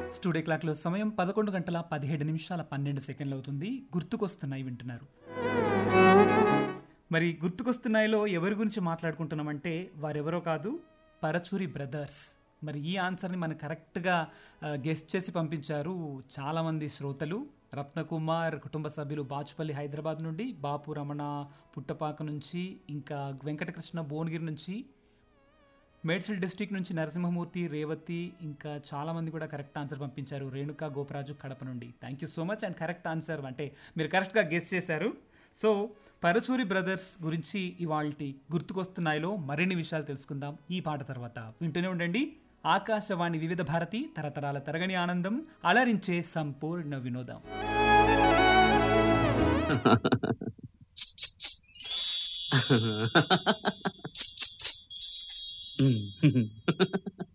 Studio క్లాక్లో సమయం పదకొండు గంటల పదిహేడు నిమిషాల పన్నెండు సెకండ్లు అవుతుంది గుర్తుకొస్తున్నాయి వింటున్నారు మరి గుర్తుకొస్తున్నాయిలో ఎవరి గురించి మాట్లాడుకుంటున్నామంటే వారెవరో కాదు పరచూరి బ్రదర్స్ మరి ఈ ఆన్సర్ని మనకు కరెక్ట్గా గెస్ట్ చేసి పంపించారు చాలామంది శ్రోతలు రత్నకుమార్ కుటుంబ సభ్యులు బాచుపల్లి హైదరాబాద్ నుండి బాపు రమణ పుట్టపాక నుంచి ఇంకా వెంకటకృష్ణ భువనగిరి నుంచి మేడ్చల్ డిస్టిక్ నుంచి నరసింహమూర్తి రేవతి ఇంకా చాలామంది కూడా కరెక్ట్ ఆన్సర్ పంపించారు రేణుకా గోపరాజు కడప నుండి thank you so much and correct answer అంటే మీరు కరెక్ట్గా గెస్ చేశారు సో పరచూరి బ్రదర్స్ గురించి ఇవాళ గుర్తుకొస్తున్నాయిలో మరిన్ని విషయాలు తెలుసుకుందాం ఈ పాట తర్వాత వింటూనే ఉండండి ఆకాశవాణి వివిధ భారతి తరతరాల తరగని ఆనందం అలరించే సంపూర్ణ వినోదం Mm.